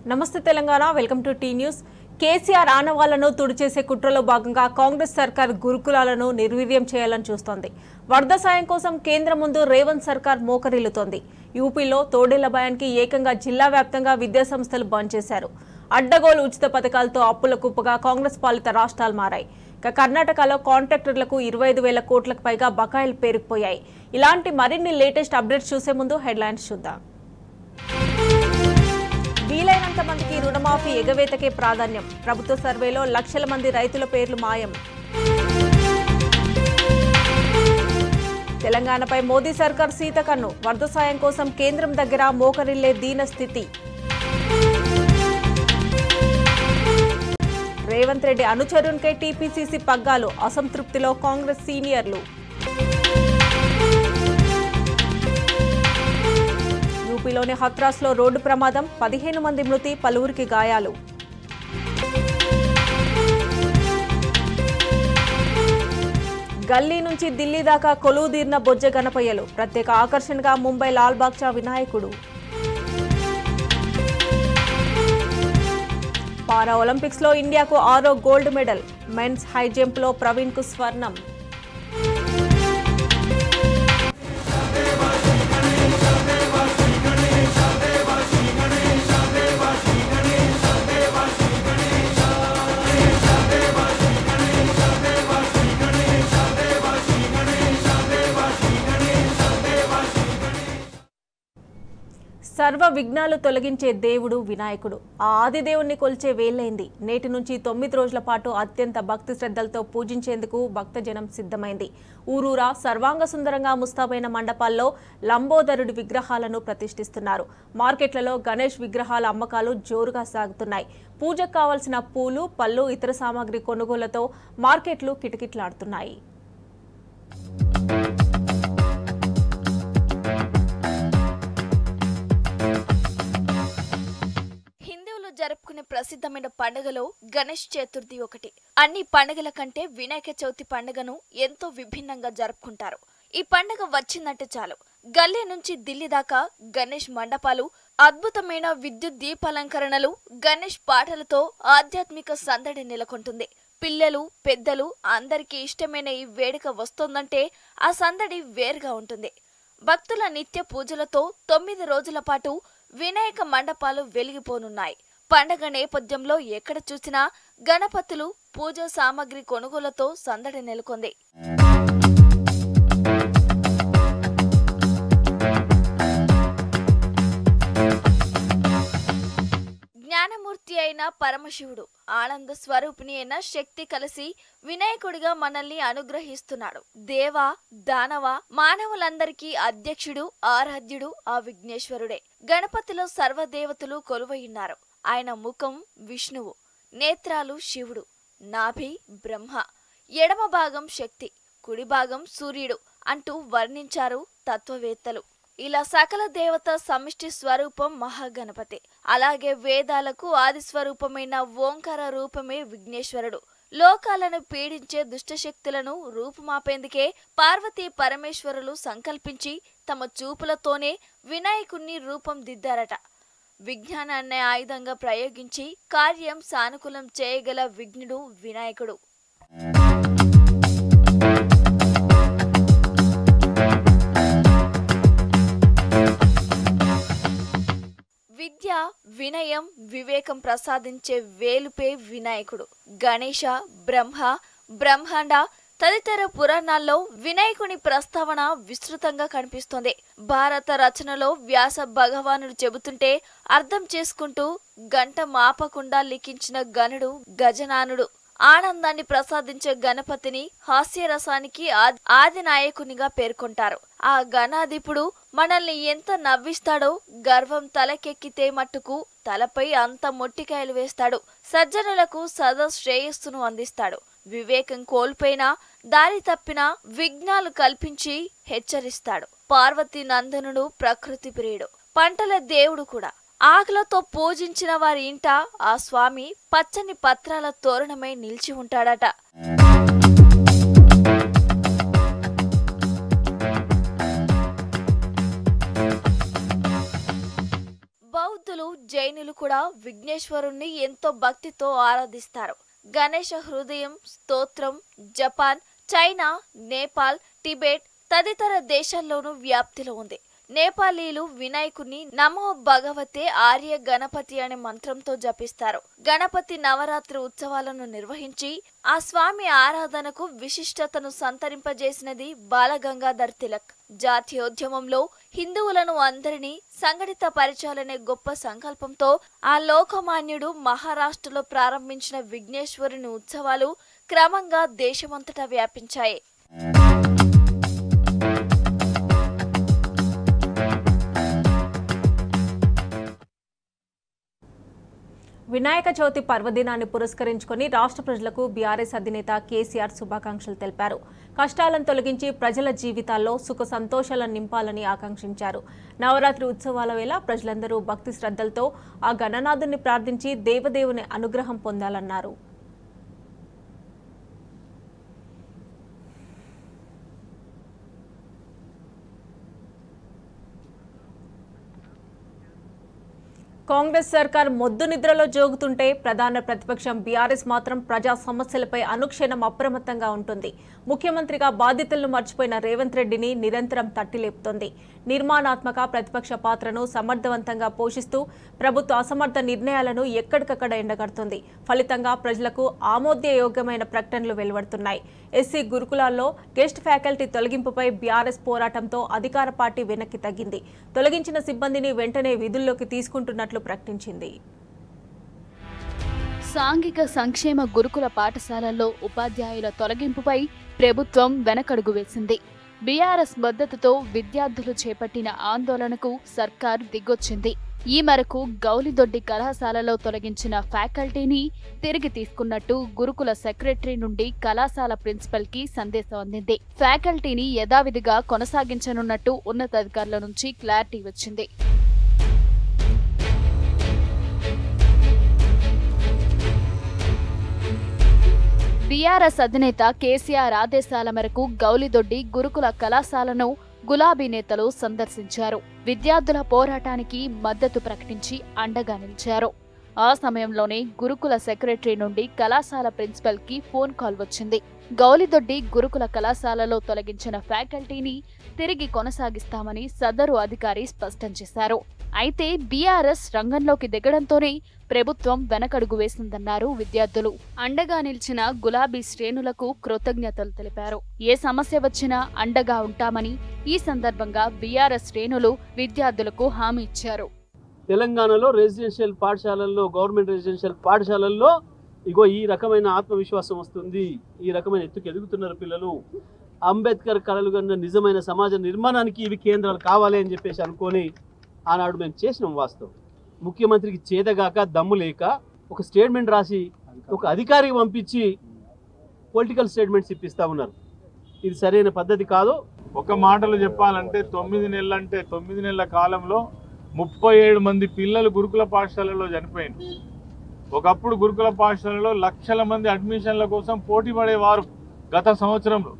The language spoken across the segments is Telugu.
నమస్తే Telangana welcome to T news KCR ఆనవాళ్లను తుడిచేసే కుట్రలో భాగంగా కాంగ్రెస్ సర్కార్ గురుకులాలను నిర్వీర్యం చేయాలని చూస్తోంది వరద సాయం కోసం కేంద్రం ముందు రేవంత్ సర్కార్ మోకరిల్లుతోంది యూపీలో తోడేళ్ల భయానికి ఏకంగా జిల్లా వ్యాప్తంగా విద్యాసంస్థలు బంద్ చేశారు అడ్డగోలు ఉచిత పథకాలతో అప్పుల కుప్పగా కాంగ్రెస్ పాలిత రాష్ట్రాలు మారాయి ఇక కర్ణాటకలో కాంట్రాక్టర్లకు ఇరవై ఐదు వేల కోట్లకు పైగా బకాయిలు పేరుకుపోయాయి ఇలాంటి మరిన్ని లేటెస్ట్ అప్డేట్స్ చూసే ముందు హెడ్లైన్స్ చూద్దాం వీలైనంత మందికి రుణమాఫీ ఎగవేతకే ప్రాధాన్యం ప్రభుత్వ సర్వేలో లక్షల మంది రైతుల పేర్లు మాయం తెలంగాణపై మోదీ సర్కార్ సీతకన్ను వరద సాయం కోసం కేంద్రం దగ్గర మోకరిల్లే దీన స్థితి రేవంత్ రెడ్డి అనుచరునికే టీపీసీసీ పగ్గాలు అసంతృప్తిలో కాంగ్రెస్ సీనియర్లు యూపీలోని హత్రాస్లో రోడ్డు ప్రమాదం పదిహేను మంది మృతి పలువురికి గాయాలు గల్లీ నుంచి ఢిల్లీ దాకా కొలువుదీర్న బొజ్జ గణపయ్యలు ప్రత్యేక ఆకర్షణగా ముంబై లాల్బాగ్చా వినాయకుడు పారా ఒలింపిక్స్ లో ఇండియాకు ఆరో gold medal men's high jump లో ప్రవీణ్ కు స్వర్ణం సర్వ విఘ్నాలు తొలగించే దేవుడు వినాయకుడు ఆ ఆదిదేవుణ్ణి కొలిచే వేలైంది నేటి నుంచి తొమ్మిది రోజుల పాటు అత్యంత భక్తి శ్రద్ధలతో పూజించేందుకు భక్తజనం సిద్ధమైంది ఊరూరా సర్వాంగ సుందరంగా ముస్తాబైన మండపాల్లో లంబోదరుడి విగ్రహాలను ప్రతిష్ఠిస్తున్నారు మార్కెట్లలో గణేష్ విగ్రహాల అమ్మకాలు జోరుగా సాగుతున్నాయి పూజకు కావలసిన పూలు పళ్ళు ఇతర సామాగ్రి కొనుగోళ్లతో మార్కెట్లు కిటకిటలాడుతున్నాయి హిందువులు జరుపుకునే ప్రసిద్ధమైన పండుగలో గణేష్ చతుర్థి ఒకటి అన్ని పండుగల కంటే వినాయక చవితి పండుగను ఎంతో విభిన్నంగా జరుపుకుంటారు ఈ పండుగ వచ్చిందంటే చాలు గల్లీ నుంచి ఢిల్లీ దాకా గణేష్ మండపాలు అద్భుతమైన విద్యుత్ దీపాలంకరణలు గణేష్ పాటలతో ఆధ్యాత్మిక సందడి నెలకొంటుంది పిల్లలు పెద్దలు అందరికీ ఇష్టమైన ఈ వేడుక వస్తోందంటే ఆ సందడి వేరుగా ఉంటుంది భక్తుల నిత్య పూజలతో తొమ్మిది రోజుల పాటు వినాయక మండపాలు వెలిగిపోనున్నాయి పండగ నేపథ్యంలో ఎక్కడ చూసినా గణపతులు పూజా సామాగ్రి కొనుగోలతో సందడి నెలకొంది జ్ఞానమూర్తి అయిన పరమశివుడు ఆనంద స్వరూపిణి అయిన శక్తి కలిసి వినాయకుడిగా మనల్ని అనుగ్రహిస్తున్నాడు దేవ దానవ మానవులందరికీ అధ్యక్షుడు ఆరాధ్యుడు ఆ విఘ్నేశ్వరుడే గణపతిలో సర్వదేవతలు కొలువయున్నారు ఆయన ముఖం విష్ణువు నేత్రాలు శివుడు నాభి బ్రహ్మ ఎడమ భాగం శక్తి కుడి భాగం సూర్యుడు అంటూ వర్ణించారు తత్వవేత్తలు ఇలా సకల దేవత సమిష్టి స్వరూపం మహాగణపతి అలాగే వేదాలకు ఆది స్వరూపమైన ఓంకార రూపమే విఘ్నేశ్వరుడు లోకాలను పీడించే దుష్టశక్తులను రూపుమాపేందుకే పార్వతీ పరమేశ్వరులు సంకల్పించి తమ చూపులతోనే వినాయకుణ్ణి రూపం దిద్దారట విజ్ఞానాన్ని ఆయుధంగా ప్రయోగించి కార్యం సానుకూలం చేయగల విఘ్నుడు వినాయకుడు విద్య వినయం వివేకం ప్రసాదించే వేలుపే వినాయకుడు గణేష బ్రహ్మ బ్రహ్మాండ తదితర పురాణాల్లో వినాయకుని ప్రస్తావన విస్తృతంగా కనిపిస్తోంది భారత రచనలో వ్యాస భగవానుడు చెబుతుంటే అర్థం చేసుకుంటూ గంట మాపకుండా లిఖించిన గణుడు గజనానుడు ఆనందాన్ని ప్రసాదించే గణపతిని హాస్యరసానికి ఆది- ఆది నాయకునిగా పేర్కొంటారు ఆ గణాధిపుడు మనల్ని ఎంత నవ్విస్తాడో గర్వం తలకెక్కితే మట్టుకు తలపై అంత మొట్టికాయలు వేస్తాడు సజ్జనులకు సదా శ్రేయస్సును అందిస్తాడు వివేకం కోల్పోయినా దారి తప్పినా విఘ్నాలు కల్పించి హెచ్చరిస్తాడు పార్వతీ నందనుడు ప్రకృతి ప్రియుడు పంటల దేవుడు కూడా ఆకులతో పూజించిన వారి ఇంట ఆ స్వామి పచ్చని పత్రాల తోరణమై నిలిచి ఉంటాడట బౌద్ధులు జైనులు కూడా విఘ్నేశ్వరుణ్ణి ఎంతో భక్తితో ఆరాధిస్తారు గణేష హృదయం స్తోత్రం జపాన్ చైనా నేపాల్ టిబెట్ తదితర దేశాల్లోనూ వ్యాప్తిలో ఉంది నేపాలీలు వినాయకుని నమో భగవతే ఆర్య గణపతి అనే మంత్రంతో జపిస్తారు గణపతి నవరాత్రి ఉత్సవాలను నిర్వహించి ఆ స్వామి ఆరాధనకు విశిష్టతను సంతరింపజేసినది బాలగంగాధర్ తిలక్ జాతీయోద్యమంలో హిందువులను అందరినీ సంఘటిత పరిచాలనే గొప్ప సంకల్పంతో ఆ లోకమాన్యుడు మహారాష్ట్రలో ప్రారంభించిన విఘ్నేశ్వరుని ఉత్సవాలు క్రమంగా దేశమంతటా వ్యాపించాయి వినాయక చవితి పర్వదినాన్ని పురస్కరించుకొని రాష్ట్ర ప్రజలకు బీఆర్ఎస్ అధినేత కేసీఆర్ శుభాకాంక్షలు తెలిపారు కష్టాలను తొలగించి ప్రజల జీవితాల్లో సుఖ సంతోషాలను నింపాలని ఆకాంక్షించారు నవరాత్రి ఉత్సవాల వేళ ప్రజలందరూ భక్తి శ్రద్ధలతో ఆ గణనాథుని ప్రార్థించి దేవదేవుని అనుగ్రహం పొందాలన్నారు కాంగ్రెస్ సర్కార్ మొద్దు నిద్రలో జోగుతుంటే ప్రధాన ప్రతిపక్షం బీఆర్ఎస్ మాత్రం ప్రజా సమస్యలపై అనుక్షణం అప్రమత్తంగా ఉంటుంది ముఖ్యమంత్రిగా బాధ్యతలను మర్చిపోయిన రేవంత్ రెడ్డిని నిరంతరం తట్టిలేపుతోంది నిర్మాణాత్మక ప్రతిపక్ష పాత్రను సమర్థవంతంగా పోషిస్తూ ప్రభుత్వ అసమర్థ నిర్ణయాలను ఎక్కడికక్కడ ఎండగడుతుంది ఫలితంగా ప్రజలకు ఆమోదయోగ్యమైన ప్రకటనలు వెలువడుతున్నాయి ఎస్సీ గురుకులాల్లో గెస్ట్ ఫ్యాకల్టీ తొలగింపుపై బీఆర్ఎస్ పోరాటంతో అధికార పార్టీ వెనక్కి తగ్గింది తొలగించిన సిబ్బందిని వెంటనే విధుల్లోకి తీసుకుంటున్నట్లు ప్రకటించింది సాంఘిక సంక్షేమ గురుకుల పాఠశాలల్లో ఉపాధ్యాయుల తొలగింపుపై ప్రభుత్వం వెనకడుగు వేసింది బీఆర్ఎస్ మద్దతుతో విద్యార్థులు చేపట్టిన ఆందోళనకు సర్కార్ దిగొచ్చింది ఈ మేరకు గౌలిదొడ్డి కళాశాలలో తొలగించిన ఫ్యాకల్టీని తిరిగి తీసుకున్నట్టు గురుకుల సెక్రటరీ నుండి కళాశాల ప్రిన్సిపల్ కి సందేశం అందింది ఫ్యాకల్టీని యథావిధిగా కొనసాగించనున్నట్టు ఉన్నతాధికారుల నుంచి క్లారిటీ వచ్చింది బీఆర్ఎస్ అధినేత కేసీఆర్ ఆదేశాల మేరకు గౌలిదొడ్డి గురుకుల కళాశాలను గులాబీ నేతలు సందర్శించారు విద్యార్థుల పోరాటానికి మద్దతు ప్రకటించి అండగా నిలిచారు ఆ సమయంలోనే గురుకుల సెక్రటరీ నుండి కళాశాల ప్రిన్సిపల్ కి ఫోన్ కాల్ వచ్చింది గౌలిదొడ్డి గురుకుల కళాశాలలో తొలగించిన ఫ్యాకల్టీని తిరిగి కొనసాగిస్తామని సదరు అధికారి స్పష్టం చేశారు అయితే బీఆర్ఎస్ రంగంలోకి దిగడంతోనే ప్రభుత్వం వెనకడుగు వేసిందన్నారు విద్యార్థులు అండగా నిలిచిన గులాబీ శ్రేణులకు కృతజ్ఞతలు తెలిపారు ఏ సమస్య వచ్చినా అండగా ఉంటామని ఈ సందర్భంగా బీఆర్ఎస్ శ్రేణులు విద్యార్థులకు హామీ ఇచ్చారు తెలంగాణలో రెసిడెన్షియల్ పాఠశాలల్లో గవర్నమెంట్ రెసిడెన్షియల్ పాఠశాలల్లో ఇగో ఈ రకమైన ఆత్మవిశ్వాసం వస్తుంది ఈ రకమైన ఎత్తుకు ఎదుగుతున్నారు పిల్లలు అంబేద్కర్ కళలు కన్నా నిజమైన సమాజ నిర్మాణానికి ఇవి కేంద్రాలు కావాలి అని చెప్పేసి అనుకొని ఆనాడు మేము చేసినాం వాస్తవం ముఖ్యమంత్రికి చేతగాక దమ్ము లేక ఒక స్టేట్మెంట్ రాసి ఒక అధికారికి పంపించి పొలిటికల్ స్టేట్మెంట్స్ ఇప్పిస్తా ఉన్నారు ఇది సరైన పద్ధతి కాదు ఒక మాటలో చెప్పాలంటే తొమ్మిది నెలలు అంటే తొమ్మిది నెలల కాలంలో ముప్పై ఏడు మంది పిల్లలు గురుకుల పాఠశాలలో చనిపోయింది ఒకప్పుడు గురుకుల పాఠశాలలో లక్షల మంది అడ్మిషన్ల కోసం పోటీ పడేవారు గత సంవత్సరంలో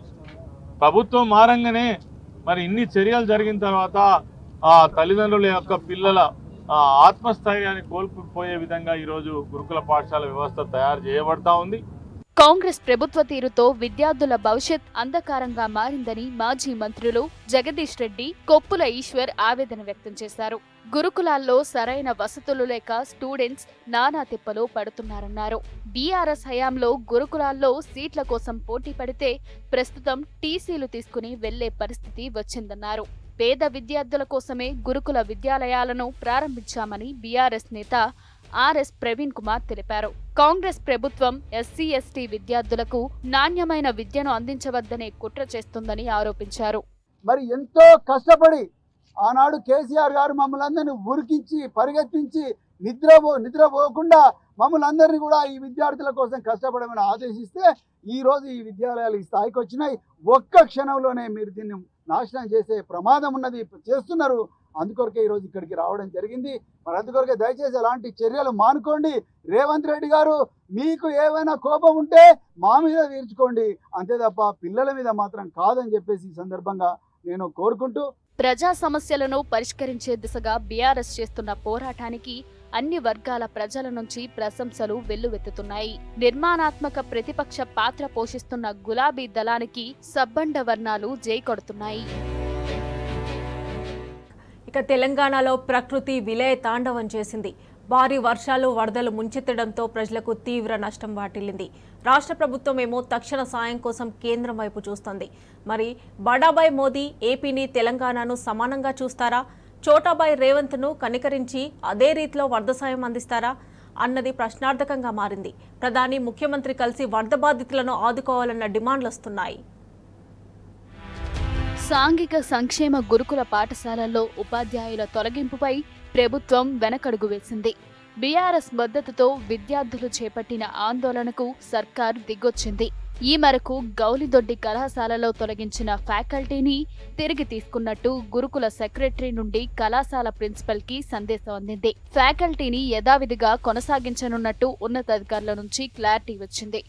ప్రభుత్వం మారంగానే మరి ఇన్ని చర్యలు జరిగిన తర్వాత ఆ తల్లిదండ్రుల యొక్క పిల్లల ఆ ఆత్మస్థైర్యాన్ని కోల్పోయే విధంగా ఈరోజు గురుకుల పాఠశాల వ్యవస్థ తయారు చేయబడతా ఉంది కాంగ్రెస్ ప్రభుత్వ తీరుతో విద్యార్థుల భవిష్యత్ అంధకారంగా మారిందని మాజీ మంత్రులు జగదీష్ రెడ్డి కొప్పుల ఈశ్వర్ ఆవేదన వ్యక్తం చేశారు గురుకులాల్లో సరైన వసతులు లేక స్టూడెంట్స్ నానా తిప్పలు పడుతున్నారన్నారు బీఆర్ఎస్ హయాంలో గురుకులాల్లో సీట్ల కోసం పోటీ పడితే ప్రస్తుతం టీసీలు తీసుకుని వెళ్లే పరిస్థితి వచ్చిందన్నారు పేద విద్యార్థుల కోసమే గురుకుల విద్యాలయాలను ప్రారంభించామని బీఆర్ఎస్ నేత ఆర్ఎస్ ప్రవీణ్ కుమార్ తెలిపారు కాంగ్రెస్ ప్రభుత్వం ఎస్సీ ఎస్టీ విద్యార్థులకు నాణ్యమైన విద్యను అందించవద్దనే కుట్ర చేస్తుందని ఆరోపించారు మరి ఎంతో కష్టపడి ఆనాడు కేసీఆర్ గారు మమ్మల్ని అందరినీ ఉరికించి పరిగెత్తించి నిద్రపో నిద్రపోకుండా మమ్మల్ని అందరినీ కూడా ఈ విద్యార్థుల కోసం కష్టపడమని ఆదేశిస్తే ఈ రోజు ఈ విద్యాలయాలు ఈ స్థాయికి వచ్చినాయి ఒక్క క్షణంలోనే మీరు దీన్ని నాశనం చేసే ప్రమాదం ఉన్నది చేస్తున్నారు అందుకొరకే ఈరోజు ఇక్కడికి రావడం జరిగింది మరి అందుకొరకే దయచేసి అలాంటి చర్యలు మానుకోండి రేవంత్ రెడ్డి గారు మీకు ఏమైనా కోపం ఉంటే మా మీద తీర్చుకోండి అంతే తప్ప పిల్లల మీద మాత్రం కాదని చెప్పేసి ఈ సందర్భంగా నేను కోరుకుంటూ ప్రజా సమస్యలను పరిష్కరించే దిశగా బీఆర్ఎస్ చేస్తున్న పోరాటానికి అన్ని వర్గాల ప్రజల నుంచి ప్రశంసలు వెల్లువెత్తుతున్నాయి నిర్మాణాత్మక ప్రతిపక్ష పాత్ర పోషిస్తున్న గులాబీ దళానికి సబ్బండ వర్ణాలు జై కొడుతున్నాయి ఇక తెలంగాణలో ప్రకృతి విలయ తాండవం చేసింది భారీ వర్షాలు వరదలు ముంచెత్తడంతో ప్రజలకు తీవ్ర నష్టం వాటిల్లింది రాష్ట్ర ప్రభుత్వం ఏమో తక్షణ సాయం కోసం కేంద్రం వైపు చూస్తోంది మరి బడాబాయ్ మోదీ ఏపీని తెలంగాణను సమానంగా చూస్తారా చోటాబాయ్ రేవంత్ను కనికరించి అదే రీతిలో వరద సాయం అందిస్తారా అన్నది ప్రశ్నార్థకంగా మారింది ప్రధాని ముఖ్యమంత్రి కలిసి వరద బాధితులను ఆదుకోవాలన్న డిమాండ్లు వస్తున్నాయి సాంఘిక సంక్షేమ గురుకుల పాఠశాలల్లో ఉపాధ్యాయుల తొలగింపుపై ప్రభుత్వం వెనకడుగు వేసింది బీఆర్ఎస్ మద్దతుతో విద్యార్థులు చేపట్టిన ఆందోళనకు సర్కార్ దిగొచ్చింది ఈ మేరకు గౌలిదొడ్డి కళాశాలలో తొలగించిన ఫ్యాకల్టీని తిరిగి తీసుకున్నట్టు గురుకుల సెక్రటరీ నుండి కళాశాల ప్రిన్సిపల్ కి సందేశం అందింది ఫ్యాకల్టీని యథావిధిగా కొనసాగించనున్నట్టు ఉన్నతాధికారుల నుంచి క్లారిటీ వచ్చింది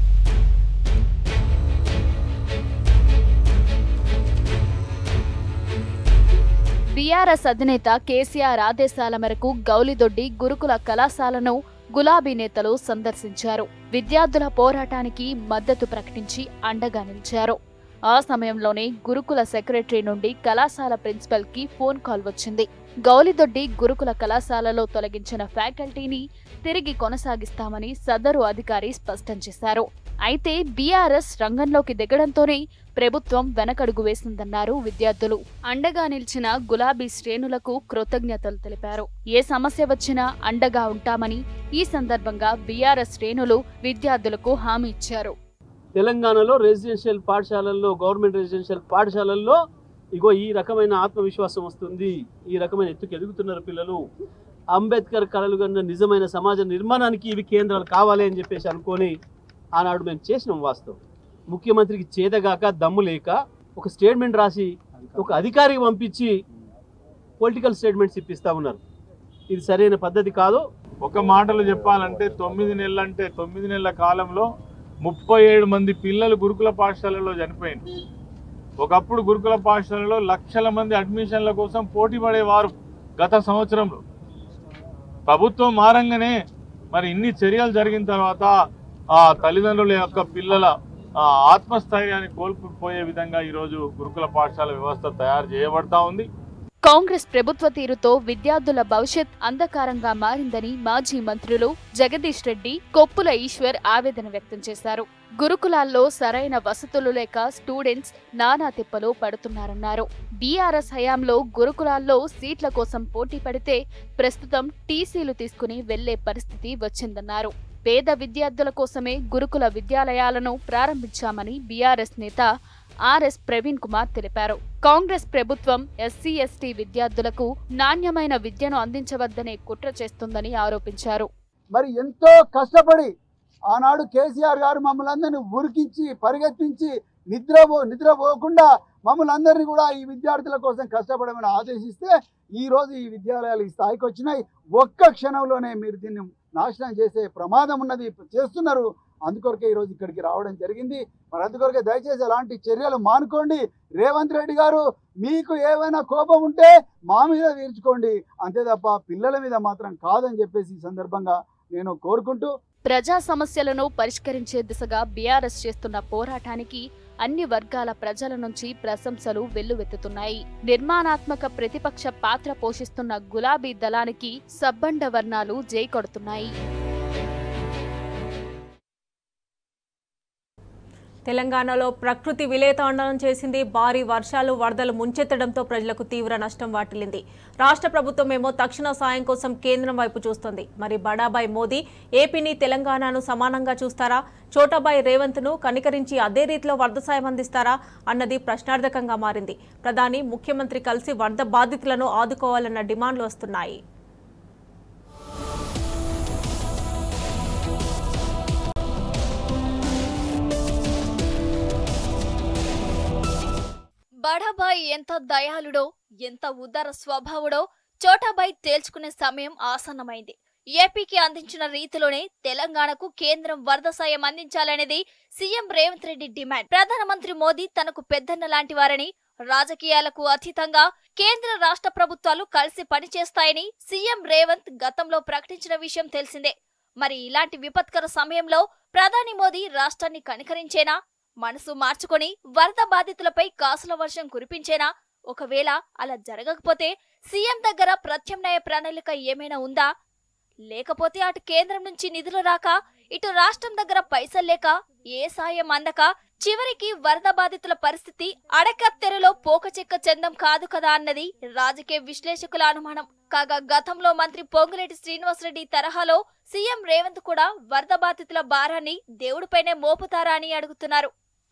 బీఆర్ఎస్ అధినేత కేసీఆర్ ఆదేశాల మేరకు గౌలిదొడ్డి గురుకుల కళాశాలను గులాబీ నేతలు సందర్శించారు విద్యార్థుల పోరాటానికి మద్దతు ప్రకటించి అండగా నిలిచారు ఆ సమయంలోనే గురుకుల సెక్రటరీ నుండి కళాశాల ప్రిన్సిపల్ కి ఫోన్ కాల్ వచ్చింది గౌలిదొడ్డి గురుకుల కళాశాలలో తొలగించిన ఫ్యాకల్టీని తిరిగి కొనసాగిస్తామని సదరు అధికారి స్పష్టం చేశారు అయితే బీఆర్ఎస్ రంగంలోకి దిగడంతోనే ప్రభుత్వం వెనకడుగు వేసిందన్నారు విద్యార్థులు అండగా నిలిచిన గులాబీ శ్రేణులకు కృతజ్ఞతలు తెలిపారు ఏ సమస్య వచ్చినా అండగా ఉంటామని ఈ సందర్భంగా బీఆర్ఎస్ శ్రేణులు విద్యార్థులకు హామీ ఇచ్చారు తెలంగాణలో రెసిడెన్షియల్ పాఠశాలల్లో గవర్నమెంట్ రెసిడెన్షియల్ పాఠశాలల్లో ఇగో ఈ రకమైన ఆత్మవిశ్వాసం వస్తుంది ఈ రకమైన ఎత్తుకు ఎదుగుతున్నారు పిల్లలు అంబేద్కర్ కళలు కన్న నిజమైన సమాజ నిర్మాణానికి ఇవి కేంద్రాలు కావాలి అని చెప్పేసి అనుకొని ఆనాడు మేము చేసినాం వాస్తవం ముఖ్యమంత్రికి చేతగాక దమ్ము లేక ఒక స్టేట్మెంట్ రాసి ఒక అధికారికి పంపించి పొలిటికల్ స్టేట్మెంట్స్ ఇప్పిస్తా ఉన్నారు ఇది సరైన పద్ధతి కాదు ఒక మాటలో చెప్పాలంటే తొమ్మిది నెలలంటే తొమ్మిది నెలల కాలంలో ముప్పై ఏడు మంది పిల్లలు గురుకుల పాఠశాలలో చనిపోయింది ఒకప్పుడు గురుకుల పాఠశాలలో లక్షల మంది అడ్మిషన్ల కోసం పోటీ పడేవారు గత సంవత్సరంలో ప్రభుత్వం మారంగానే మరి ఇన్ని చర్యలు జరిగిన తర్వాత ఆ తల్లిదండ్రుల యొక్క పిల్లల ఆ ఆత్మస్థైర్యాన్ని కోల్పోయే విధంగా ఈరోజు గురుకుల పాఠశాల వ్యవస్థ తయారు చేయబడతా ఉంది కాంగ్రెస్ ప్రభుత్వ తీరుతో విద్యార్థుల భవిష్యత్ అంధకారంగా మారిందని మాజీ మంత్రులు జగదీష్ రెడ్డి కొప్పుల ఈశ్వర్ ఆవేదన వ్యక్తం చేశారు గురుకులాల్లో సరైన వసతులు లేక స్టూడెంట్స్ నానా తిప్పలు పడుతున్నారన్నారు బీఆర్ఎస్ హయాంలో గురుకులాల్లో సీట్ల కోసం పోటీ పడితే ప్రస్తుతం టీసీలు తీసుకుని వెళ్లే పరిస్థితి వచ్చిందన్నారు పేద విద్యార్థుల కోసమే గురుకుల విద్యాలయాలను ప్రారంభించామని బీఆర్ఎస్ నేత ఆర్ఎస్ ప్రవీణ్ కుమార్ తెలిపారు కాంగ్రెస్ ప్రభుత్వం ఎస్సీ ఎస్టీ విద్యార్థులకు నాణ్యమైన విద్యను అందించవద్దనే కుట్ర చేస్తుందని ఆరోపించారు మరి ఎంతో కష్టపడి ఆనాడు కేసీఆర్ గారు మమ్మల్ని అందరినీ ఉరికించి పరిగెత్తించి నిద్రపో నిద్రపోకుండా మమ్మల్ని అందరినీ కూడా ఈ విద్యార్థుల కోసం కష్టపడమని ఆదేశిస్తే ఈ రోజు ఈ విద్యాలయాలు ఈ స్థాయికి వచ్చినాయి ఒక్క క్షణంలోనే మీరు దీన్ని నాశనం చేసే ప్రమాదం ఉన్నది చేస్తున్నారు అందుకొరకే ఈరోజు ఇక్కడికి రావడం జరిగింది మరి అందుకొరకే దయచేసి అలాంటి చర్యలు మానుకోండి రేవంత్ రెడ్డి గారు మీకు ఏమైనా కోపం ఉంటే మా మీద తీర్చుకోండి అంతే తప్ప పిల్లల మీద మాత్రం కాదని చెప్పేసి ఈ సందర్భంగా నేను కోరుకుంటూ ప్రజా సమస్యలను పరిష్కరించే దిశగా బీఆర్ఎస్ చేస్తున్న పోరాటానికి అన్ని వర్గాల ప్రజల నుంచి ప్రశంసలు వెల్లువెత్తుతున్నాయి నిర్మాణాత్మక ప్రతిపక్ష పాత్ర పోషిస్తున్న గులాబీ దళానికి సబ్బండ వర్ణాలు జై కొడుతున్నాయి తెలంగాణలో ప్రకృతి విలేతాండనం చేసింది భారీ వర్షాలు వరదలు ముంచెత్తడంతో ప్రజలకు తీవ్ర నష్టం వాటిల్లింది రాష్ట్ర ప్రభుత్వం ఏమో తక్షణ సాయం కోసం కేంద్రం వైపు చూస్తోంది మరి బడాబాయ్ మోదీ ఏపీని తెలంగాణను సమానంగా చూస్తారా చోటాబాయ్ రేవంత్ను కనికరించి అదే రీతిలో వరద సాయం అందిస్తారా అన్నది ప్రశ్నార్థకంగా మారింది ప్రధాని ముఖ్యమంత్రి కలిసి వరద బాధితులను ఆదుకోవాలన్న డిమాండ్లు వస్తున్నాయి బడాబాయ్ ఎంత దయాళుడో ఎంత ఉదార స్వభావుడో చోటాబాయ్ తేల్చుకునే సమయం ఆసన్నమైంది ఏపీకి అందించిన రీతిలోనే తెలంగాణకు కేంద్రం వరద సాయం అందించాలనేది సీఎం రేవంత్ రెడ్డి డిమాండ్ ప్రధానమంత్రి మోదీ తనకు పెద్దన్న లాంటి వారని రాజకీయాలకు అతీతంగా కేంద్ర రాష్ట్ర ప్రభుత్వాలు కలిసి పనిచేస్తాయని సీఎం రేవంత్ గతంలో ప్రకటించిన విషయం తెలిసిందే మరి ఇలాంటి విపత్కర సమయంలో ప్రధాని మోదీ రాష్ట్రాన్ని కనికరించేనా మనసు మార్చుకొని వరద బాధితులపై కాసుల వర్షం కురిపించేనా ఒకవేళ అలా జరగకపోతే సీఎం దగ్గర ప్రత్యామ్నాయ ప్రణాళిక ఏమైనా ఉందా లేకపోతే అటు కేంద్రం నుంచి నిధులు రాక ఇటు రాష్ట్రం దగ్గర పైసలు లేక ఏ సాయం అందక చివరికి వరద బాధితుల పరిస్థితి అడకత్తెరలో పోకచెక్క చందం కాదు కదా అన్నది రాజకీయ విశ్లేషకుల అనుమానం కాగా గతంలో మంత్రి పొంగులేటి శ్రీనివాసరెడ్డి తరహాలో సీఎం రేవంత్ కూడా వరద బాధితుల భారాన్ని దేవుడిపైనే మోపుతారా అని అడుగుతున్నారు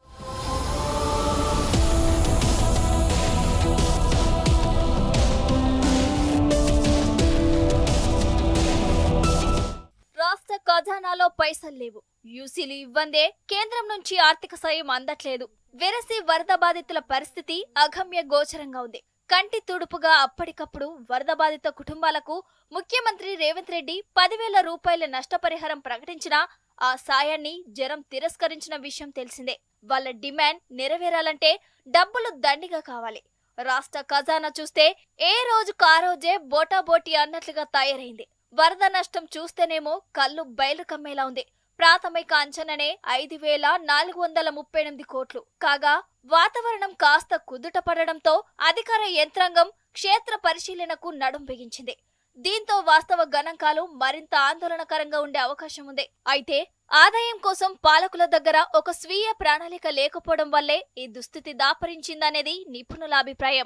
రాష్ట్ర ఖజానాలో పైసలు లేవు యూసీలు ఇవ్వందే కేంద్రం నుంచి ఆర్థిక సాయం అందట్లేదు వెరసి వరద బాధితుల పరిస్థితి అగమ్య గోచరంగా ఉంది కంటి తుడుపుగా అప్పటికప్పుడు వరద బాధిత కుటుంబాలకు ముఖ్యమంత్రి రేవంత్ రెడ్డి పదివేల రూపాయల నష్టపరిహారం ప్రకటించినా ఆ సాయాన్ని జనం తిరస్కరించిన విషయం తెలిసిందే వాళ్ళ డిమాండ్ నెరవేరాలంటే డబ్బులు దండిగా కావాలి రాష్ట్ర ఖజానా చూస్తే ఏ రోజుకు ఆ రోజే బోటాబోటీ అన్నట్లుగా తయారైంది వరద నష్టం చూస్తేనేమో కళ్ళు బయలు కమ్మేలా ఉంది ప్రాథమిక అంచనానే ఐదు వేల నాలుగు వందల ముప్పై ఎనిమిది కోట్లు కాగా వాతావరణం కాస్త కుదుట పడడంతో అధికార యంత్రాంగం క్షేత్ర పరిశీలనకు నడుం బిగించింది దీంతో వాస్తవ గణాంకాలు మరింత ఆందోళనకరంగా ఉండే అవకాశం ఉంది అయితే ఆదాయం కోసం పాలకుల దగ్గర ఒక స్వీయ ప్రణాళిక లేకపోవడం వల్లే ఈ దుస్థితి దాపరించిందనేది నిపుణుల అభిప్రాయం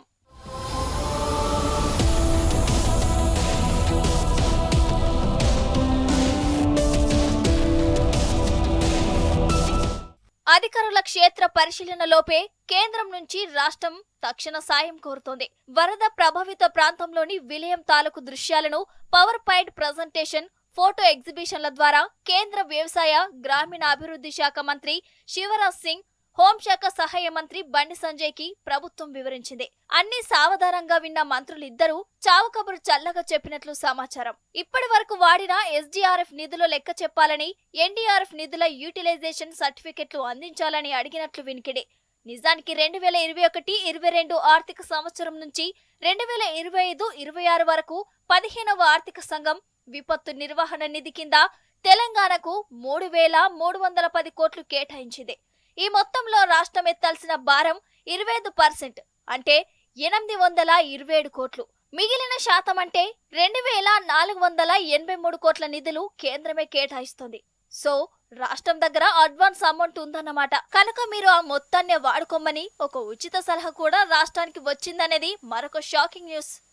అధికారుల క్షేత్ర పరిశీలనలోపే కేంద్రం నుంచి రాష్ట్రం తక్షణ సాయం కోరుతోంది వరద ప్రభావిత ప్రాంతంలోని విలయం తాలూకు దృశ్యాలను పవర్ పాయింట్ ప్రజెంటేషన్ ఫోటో ఎగ్జిబిషన్ల ద్వారా కేంద్ర వ్యవసాయ గ్రామీణాభివృద్ధి శాఖ మంత్రి శివరాజ్ సింగ్ హోంశాఖ సహాయ మంత్రి బండి సంజయ్ కి ప్రభుత్వం వివరించింది అన్ని సావధానంగా విన్న మంత్రులిద్దరూ చావు కబురు చల్లగా చెప్పినట్లు సమాచారం ఇప్పటి వరకు వాడిన ఎస్డీఆర్ఎఫ్ నిధులు లెక్క చెప్పాలని ఎన్డీఆర్ఎఫ్ నిధుల యూటిలైజేషన్ సర్టిఫికెట్లు అందించాలని అడిగినట్లు వినికిడి నిజానికి రెండు వేల ఇరవై ఒకటి ఇరవై రెండు ఆర్థిక సంవత్సరం నుంచి రెండు వేల ఇరవై ఐదు ఇరవై ఆరు వరకు పదిహేనవ ఆర్థిక సంఘం విపత్తు నిర్వహణ నిధి కింద తెలంగాణకు మూడు వేల మూడు వందల పది కోట్లు కేటాయించింది ఈ మొత్తంలో రాష్ట్రం ఎత్తాల్సిన భారం ఇరవై ఐదు పర్సెంట్ అంటే ఎనిమిది వందల ఇరవై ఏడు కోట్లు మిగిలిన శాతం అంటే రెండు వేల నాలుగు వందల ఎనభై మూడు కోట్ల నిధులు కేంద్రమే కేటాయిస్తుంది సో రాష్ట్రం దగ్గర అడ్వాన్స్ అమౌంట్ ఉందన్నమాట కనుక మీరు ఆ మొత్తాన్ని వాడుకోమని ఒక ఉచిత సలహా కూడా రాష్ట్రానికి వచ్చిందనేది మరొక షాకింగ్ న్యూస్